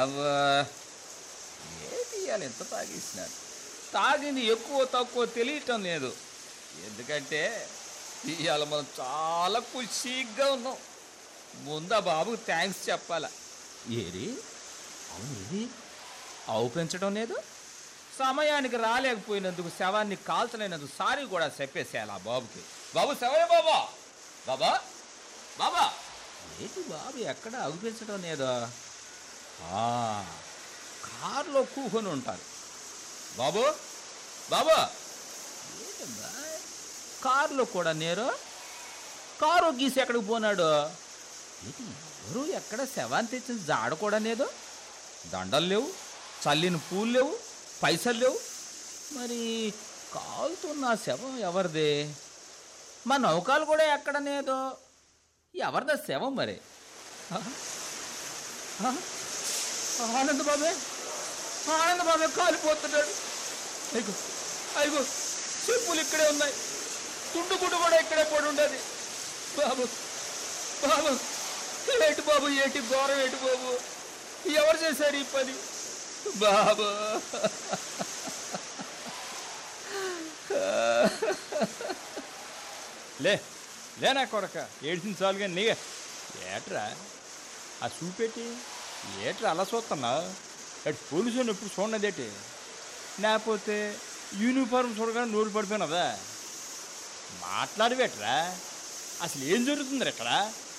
బాబా ఏంటి ఇవాళ ఎంత తాగేసినారు తాగింది ఎక్కువ తక్కువ తెలియటం లేదు ఎందుకంటే ఇవాళ మనం చాలా ఖుషీగా ఉన్నాం ముందా బాబుకు థ్యాంక్స్ చెప్పాలా ఏది అవును ఏది ఆవు పెంచడం లేదు సమయానికి రాలేకపోయినందుకు శవాన్ని కాల్చలేనందుకు సారీ కూడా చెప్పేసేయాలి ఆ బాబుకి బాబు శవయ్య బాబా బాబా బాబా ఏంటి బాబు ఎక్కడ అగు పెంచడం లేదో ఆ, కారులో కూకొని ఉంటారు బాబు బాబు ఏంటబ్బా కారులో కూడా నేరు కారు గీసి ఎక్కడికి పోనాడు ఏంటి ఎవరు ఎక్కడ శవాన్ని తెచ్చిన జాడ కూడా లేదు దండలు లేవు చల్లిన పూలు లేవు పైసలు లేవు మరి కాలుతున్న శవం ఎవరిది మా నౌకాలు కూడా ఎక్కడ లేదో ఎవరిదా శవం మరి ఆ? ఆ? ఆనంద్ బాబే ఆనంద్ బాబే కాలిపోతున్నాడు అయ్యో అయ్యో చెప్పులు ఇక్కడే ఉన్నాయి తుండు గుడ్డు కూడా ఇక్కడే పడి ఉండదు బాబు బాబు ఏటి బాబు ఏటి ఘోరం ఏటి బాబు ఎవరు చేశారు ఈ పని బాబు లే లేనా కొడక ఏడ్చిన చాలు కానీ నీ ఏట్రా ఆ చూపెట్టి ఏట్రా అలా చూస్తున్నావు ఎటు పోలీసు ఎప్పుడు చూడలేదేటి లేకపోతే యూనిఫారం చూడగానే నోరు పడిపోయినదా మాట్లాడవేట్రా అసలు ఏం జరుగుతుంది ఇక్కడ